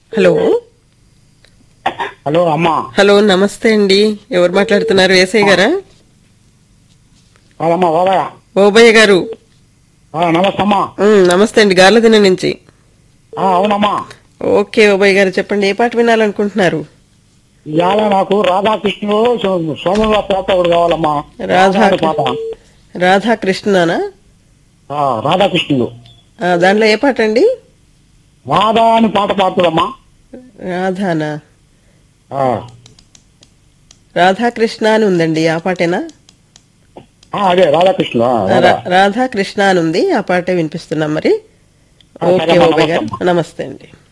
Hello hello అమ్మా hello నమస్తే అండి ఎవరు మాట్లాడుతున్నారు ఏసై గారా కాదమ్మా బాబాయ్ ఓబయ్య గారు నమస్తే అమ్మా ఉమ్, నమస్తే అండి గార్లదిన నుంచి ఆ, అవునమ్మా ఓకే ఓబయ్య గారు చెప్పండి ఏ పాట వినాలనుకుంటున్నారు ఇవాళ నాకు రాధాకృష్ణుడు సో- సోమవారం పాట ఒకటి కావాలమ్మా రాధా రాధా పాట రాధాకృష్ణనా ఆ, రాధాకృష్ణుడు ఆ, దాంట్లో ఏ పాట అండి రాధా అని పాట పాడుతుందమ్మా రాధానా ఆ, రాధాకృష్ణ అని ఉందండి ఆ పాటేనా ఆ, అదే రాధాకృష్ణుడు ఆ, రాధా. రా- రాధాకృష్ణ అని ఉంది ఆ పాటే వినిపిస్తున్నాం మరి ఆ, ఓకే సరే అమ్మా, ఓబయ్య గారు నమస్తే నమస్తే అండి